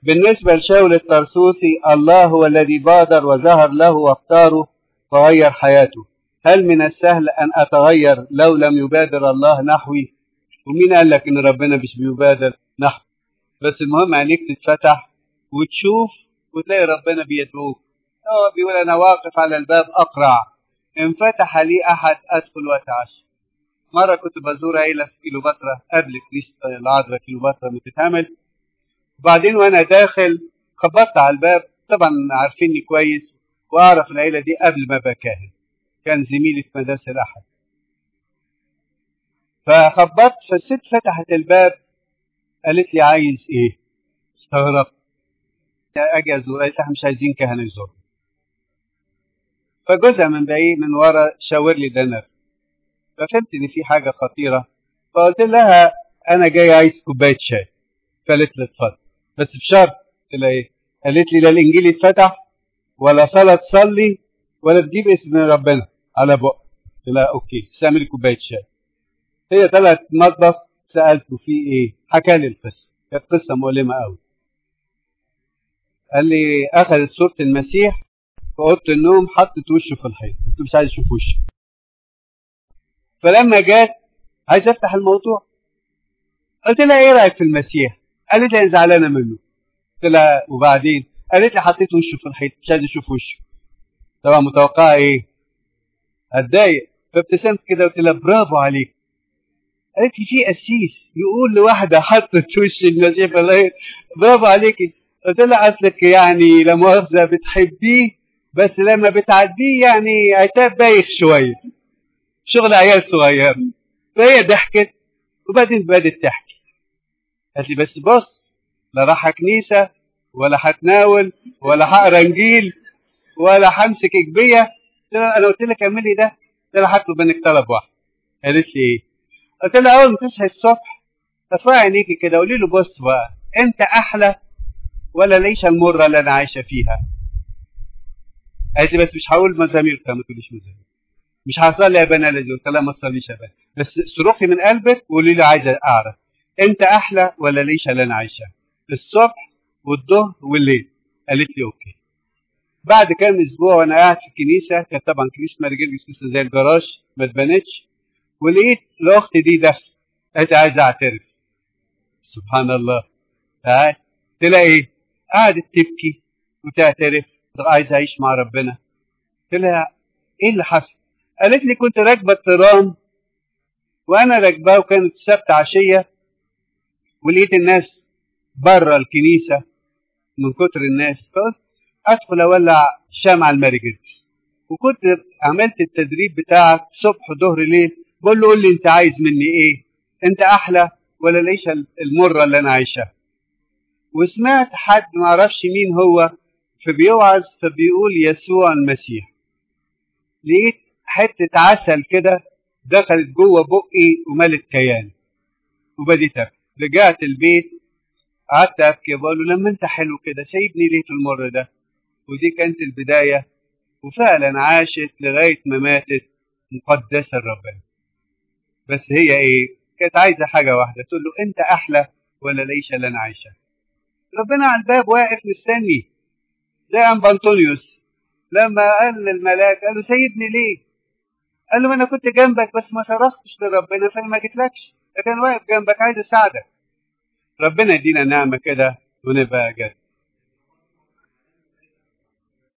بالنسبة لشاول الطرسوسي الله هو الذي بادر وظهر له واختاره فغير حياته هل من السهل أن أتغير لو لم يبادر الله نحوي ومين قال لك إن ربنا مش بيبادر نحو بس المهم عينيك تتفتح وتشوف وتلاقي ربنا بيدعوك هو بيقول أنا واقف على الباب أقرع إن فتح لي أحد أدخل وأتعشى مرة كنت بزور عيلة في كيلوباترا قبل كنيسة العذراء كيلوباترا ما تتعمل وبعدين وأنا داخل خبطت على الباب طبعا عارفيني كويس وأعرف العيلة دي قبل ما أبقى كاهن كان زميلي في مدرسة الأحد فخبطت فالست فتحت الباب قالت لي عايز إيه؟ استغربت أجي أزور قالت لها مش عايزين كهنة يزور فجوزها من بعيد من ورا شاور لي دنر ففهمت ان في حاجه خطيره فقلت لها انا جاي عايز كوبايه شاي فقالت لي اتفضل بس بشرط قلت لها ايه قالت لي لا الانجيل يتفتح ولا صلاه تصلي ولا تجيب اسم ربنا على بق قلت لها اوكي سامي لي كوبايه شاي هي طلعت مطبخ سالته في ايه حكى لي القصه كانت قصه مؤلمه قوي قال لي اخذت صوره المسيح في اوضه النوم حطت وشه في الحيط قلت مش عايز اشوف وشه فلما جت عايز افتح الموضوع قلت لها ايه رايك في المسيح قالت لي انا زعلانه منه قلت لها وبعدين قالت لي حطيت وشه في الحيط مش عايز اشوف وشه طبعا متوقعه ايه اتضايق فابتسمت كده قلت لها برافو عليك قالت لي في قسيس يقول لواحده حطت وش المسيح في الحيط برافو عليكي قلت لها اصلك يعني لا مؤاخذه بتحبيه بس لما بتعديه يعني عتاب بايخ شويه شغل عيال صغير فهي ضحكت وبعدين بدت تحكي قالت لي بس بص لا راح كنيسة ولا هتناول ولا هقرا انجيل ولا همسك اجبية انا قلت لك اعملي ده قلت لها هطلب منك طلب واحد قالت لي ايه قلت لها اول ما تصحي الصبح ارفعي عينيكي كده قولي له بص بقى انت احلى ولا العيشه المره اللي انا عايشه فيها قالت لي بس مش هقول مزامير ما تقوليش مزامير مش هصلي يا بني الذي قلت لها ما تصليش يا بني بس صرخي من قلبك وقولي لي عايزه اعرف انت احلى ولا العيشه اللي انا عايشها الصبح والظهر والليل قالت لي اوكي بعد كام اسبوع وانا قاعد في الكنيسه كانت طبعا كنيسه مارجرجس لسه زي الجراج ما اتبنتش ولقيت الاخت دي داخله قالت عايزه اعترف سبحان الله تعال قلت لها ايه قعدت تبكي وتعترف عايزه اعيش مع ربنا قلت لها ايه اللي حصل قالت لي كنت راكبه الترام وانا راكباه وكانت السبت عشيه ولقيت الناس بره الكنيسه من كتر الناس فقلت ادخل اولع شمع المارجرجس وكنت عملت التدريب بتاعك صبح ظهر ليل بقول له قول لي انت عايز مني ايه انت احلى ولا العيشه المره اللي انا عايشها وسمعت حد ما اعرفش مين هو فبيوعظ فبيقول يسوع المسيح لقيت حته عسل كده دخلت جوه بقي وملت كياني وبديت ابكي رجعت البيت قعدت ابكي بقول له لما انت حلو كده سايبني ليه في المر ده ودي كانت البدايه وفعلا عاشت لغايه ما ماتت مقدسه لربنا بس هي ايه كانت عايزه حاجه واحده تقول له انت احلى ولا العيشه اللي انا عايشها ربنا على الباب واقف مستني زي ام بنطونيوس لما قال للملاك قال له سيبني ليه قال له ما انا كنت جنبك بس ما صرختش لربنا فانا ما جيتلكش لكن واقف جنبك عايز اساعدك ربنا يدينا نعمه كده ونبقى جد